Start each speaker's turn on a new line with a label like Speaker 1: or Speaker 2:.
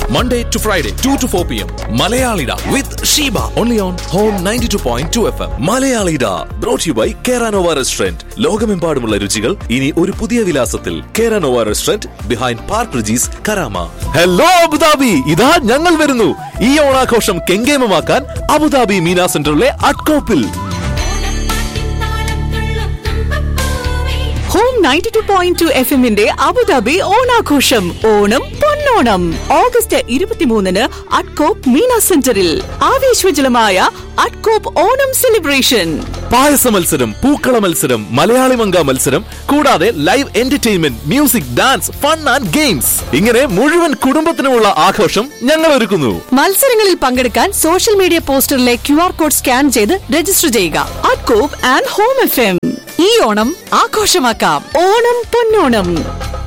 Speaker 1: Monday to Friday, 2 to 4 p.m. Malayalida with Sheba. Only on Home 92.2 FM. Malayalida. Brought to you by Keranova Restaurant. ലോകമെമ്പാടുമുള്ള രുചികൾ ഇനി ഒരു പുതിയ വിലാസത്തിൽ കേരനോവ restaurant behind park Regis Karama hello Abu Dhabi ഇതാ ഞങ്ങൾ വരുന്നു ഈ ഓണാഘോഷം കെങ്കേമമാക്കാൻ അബുദാബി മീന സെന്ററിലെ അട്കോപ്പിൽ
Speaker 2: home ninety two point two F എമ്മിന്റെ അബുദാബി ഓണാഘോഷം ഓണം പൊന്നോണം ഓഗസ്റ്റ് ഇരുപത്തിമൂന്നിന് അട്കോപ്പ് മീന സെന്ററിൽ ആവേശോജ്വലമായ അട്കോപ്പ് ഓണം സെലിബ്രേഷൻ
Speaker 1: പായസ മത്സരം പൂക്കള മത്സരം മലയാളി മങ്ക മത്സരം കൂടാതെ live entertainment music dance fun and games ഇങ്ങനെ മുഴുവൻ കുടുംബത്തിനുമുള്ള ആഘോഷം ഞങ്ങൾ ഒരുക്കുന്നു
Speaker 2: മത്സരങ്ങളിൽ പങ്കെടുക്കാൻ സോഷ്യൽ മീഡിയ പോസ്റ്ററിലെ ക്യു ആർ കോഡ് സ്കാൻ ചെയ്ത് രജിസ്റ്റർ ചെയ്യുക ADCOP and home F M ഈ ഓണം ആഘോഷമാക്കാം ഓണം പൊന്നോണം